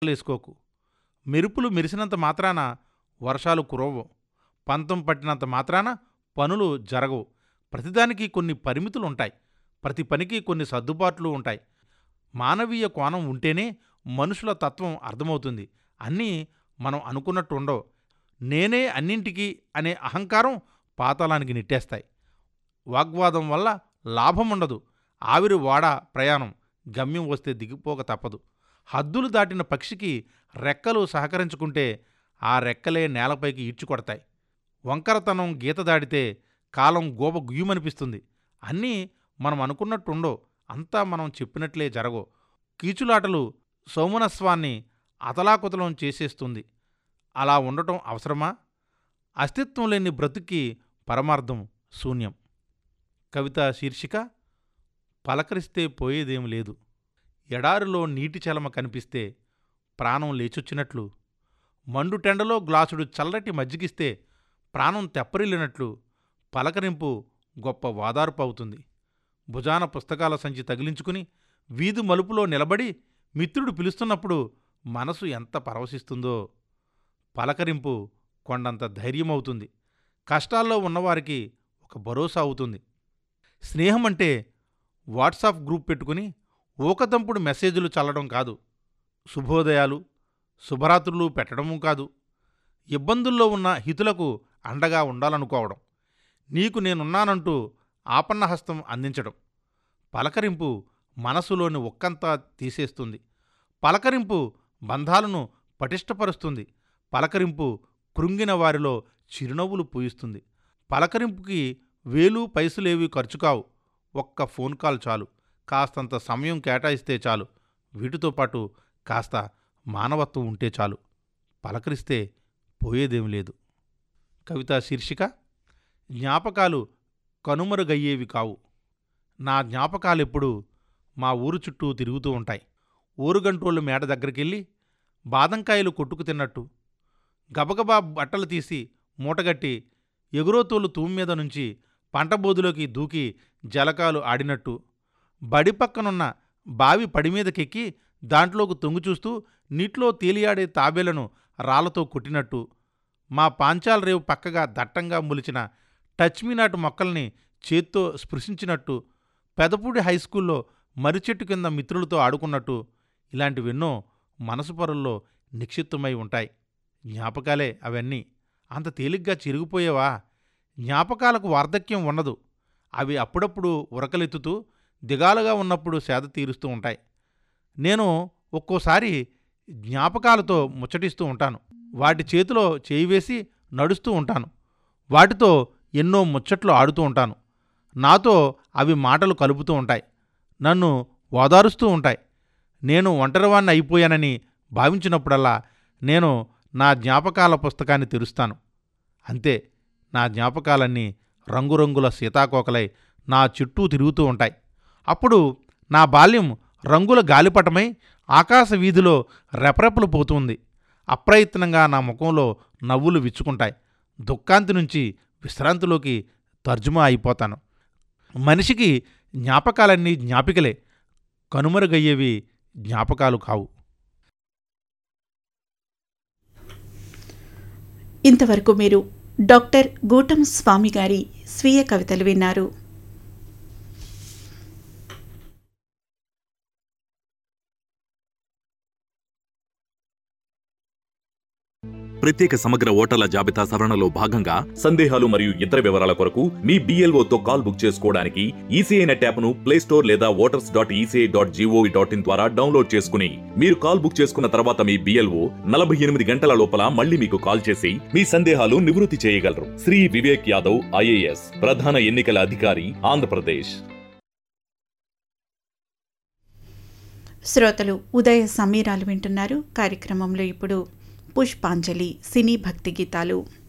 వేసుకోకు మెరుపులు మెరిసినంత మాత్రాన వర్షాలు కురవవు పంతం పట్టినంత మాత్రాన పనులు జరగవు ప్రతిదానికి కొన్ని పరిమితులు ఉంటాయి ప్రతి పనికి కొన్ని సర్దుబాట్లు ఉంటాయి మానవీయ కోణం ఉంటేనే మనుషుల తత్వం అర్థమవుతుంది అన్నీ మనం అనుకున్నట్టు ఉండవు నేనే అన్నింటికీ అనే అహంకారం పాతాళానికి నెట్టేస్తాయి వాగ్వాదం వల్ల లాభం ఉండదు ఆవిరి వాడ ప్రయాణం గమ్యం వస్తే దిగిపోక తప్పదు హద్దులు దాటిన పక్షికి రెక్కలు సహకరించుకుంటే ఆ రెక్కలే నేలపైకి ఈడ్చుకొడతాయి వంకరతనం గీత దాడితే కాలం గోప గుయ్యమనిపిస్తుంది అన్నీ మనం అనుకున్నట్టుండో అంతా మనం చెప్పినట్లే జరగో కీచులాటలు సౌమనస్వాన్ని అతలాకుతలం చేసేస్తుంది అలా ఉండటం అవసరమా అస్తిత్వం లేని బ్రతుక్కి పరమార్థం శూన్యం కవిత శీర్షిక పలకరిస్తే పోయేదేం లేదు ఎడారిలో నీటి చలమ కనిపిస్తే ప్రాణం లేచొచ్చినట్లు మండుటెండలో గ్లాసుడు చల్లటి మజ్జిగిస్తే ప్రాణం తెప్పరిల్లినట్లు పలకరింపు గొప్ప వాదార్పు అవుతుంది భుజాన పుస్తకాల సంచి తగిలించుకుని వీధి మలుపులో నిలబడి మిత్రుడు పిలుస్తున్నప్పుడు మనసు ఎంత పరవశిస్తుందో పలకరింపు కొండంత ధైర్యమవుతుంది కష్టాల్లో ఉన్నవారికి ఒక భరోసా అవుతుంది స్నేహం అంటే వాట్సాప్ గ్రూప్ పెట్టుకుని ఊకదంపుడు మెసేజ్లు చల్లడం కాదు శుభోదయాలు శుభరాత్రులు పెట్టడము కాదు ఇబ్బందుల్లో ఉన్న హితులకు అండగా ఉండాలనుకోవడం నీకు నేనున్నానంటూ ఆపన్నహస్తం అందించడం పలకరింపు మనసులోని ఒక్కంతా తీసేస్తుంది పలకరింపు బంధాలను పటిష్టపరుస్తుంది పలకరింపు కృంగిన వారిలో చిరునవ్వులు పూయిస్తుంది పలకరింపుకి వేలు పైసలేవి ఖర్చు కావు ఒక్క ఫోన్ కాల్ చాలు కాస్తంత సమయం కేటాయిస్తే చాలు వీటితో పాటు కాస్త మానవత్వం ఉంటే చాలు పలకరిస్తే పోయేదేం లేదు కవితా శీర్షిక జ్ఞాపకాలు కనుమరుగయ్యేవి కావు నా జ్ఞాపకాలెప్పుడు మా ఊరు చుట్టూ తిరుగుతూ ఉంటాయి ఊరుగంటోళ్ళు మేడ దగ్గరికెళ్ళి బాదంకాయలు కొట్టుకు తిన్నట్టు గబగబా బట్టలు తీసి మూటగట్టి ఎగురోతోలు తూము మీద నుంచి పంటబోదులోకి దూకి జలకాలు ఆడినట్టు బడి పక్కనున్న బావి పడిమీదకెక్కి దాంట్లోకి తొంగి చూస్తూ నీటిలో తేలియాడే తాబేలను రాళ్లతో కొట్టినట్టు మా పాంచాల రేవు పక్కగా దట్టంగా మొలిచిన టచ్మీనాటు మొక్కల్ని చేత్తో స్పృశించినట్టు పెదపూడి హైస్కూల్లో మర్రిచెట్టు కింద మిత్రులతో ఆడుకున్నట్టు ఇలాంటివెన్నో మనసు పొరల్లో నిక్షిప్తమై ఉంటాయి జ్ఞాపకాలే అవన్నీ అంత తేలిగ్గా చిరిగిపోయేవా జ్ఞాపకాలకు వార్ధక్యం ఉండదు అవి అప్పుడప్పుడు ఉరకలెత్తుతూ దిగాలుగా ఉన్నప్పుడు సేద తీరుస్తూ ఉంటాయి నేను ఒక్కోసారి జ్ఞాపకాలతో ముచ్చటిస్తూ ఉంటాను వాటి చేతిలో చేయి వేసి నడుస్తూ ఉంటాను వాటితో ఎన్నో ముచ్చట్లు ఆడుతూ ఉంటాను నాతో అవి మాటలు కలుపుతూ ఉంటాయి నన్ను ఓదారుస్తూ ఉంటాయి నేను ఒంటరివాణ్ణి అయిపోయానని భావించినప్పుడల్లా నేను నా జ్ఞాపకాల పుస్తకాన్ని తెరుస్తాను అంతే నా జ్ఞాపకాలన్నీ రంగురంగుల సీతాకోకలై నా చుట్టూ తిరుగుతూ ఉంటాయి అప్పుడు నా బాల్యం రంగుల గాలిపటమై ఆకాశ వీధిలో రెపరెపలు పోతుంది అప్రయత్నంగా నా ముఖంలో నవ్వులు విచ్చుకుంటాయి దుఃఖాంతి నుంచి విశ్రాంతిలోకి తర్జుమా అయిపోతాను మనిషికి జ్ఞాపకాలన్నీ జ్ఞాపికలే కనుమరుగయ్యేవి జ్ఞాపకాలు కావు ఇంతవరకు మీరు డాక్టర్ గూటం స్వామి గారి స్వీయ కవితలు విన్నారు ప్రత్యేక సమగ్ర ఓటర్ల జాబితా సవరణలో భాగంగా సందేహాలు మరియు ఇతర వివరాల కొరకు మీ BLO తో కాల్ బుక్ చేసుకోవడానికి ఈసీఐ నెట్ యాప్ను ప్లే స్టోర్ లేదా voters dot ECI dot gov dot in ద్వారా డౌన్లోడ్ చేసుకుని మీరు కాల్ బుక్ చేసుకున్న తర్వాత మీ బిఎల్ఓ నలభై ఎనిమిది గంటల లోపల మళ్ళీ మీకు కాల్ చేసి మీ సందేహాలు నివృత్తి చేయగలరు శ్రీ వివేక్ యాదవ్ ఐఏఎస్ ప్రధాన ఎన్నికల అధికారి ఆంధ్రప్రదేశ్ శ్రోతలు ఉదయ సమీరాలు వింటున్నారు కార్యక్రమంలో ఇప్పుడు పుష్పాంజలి సినీ భక్తి గీతాలు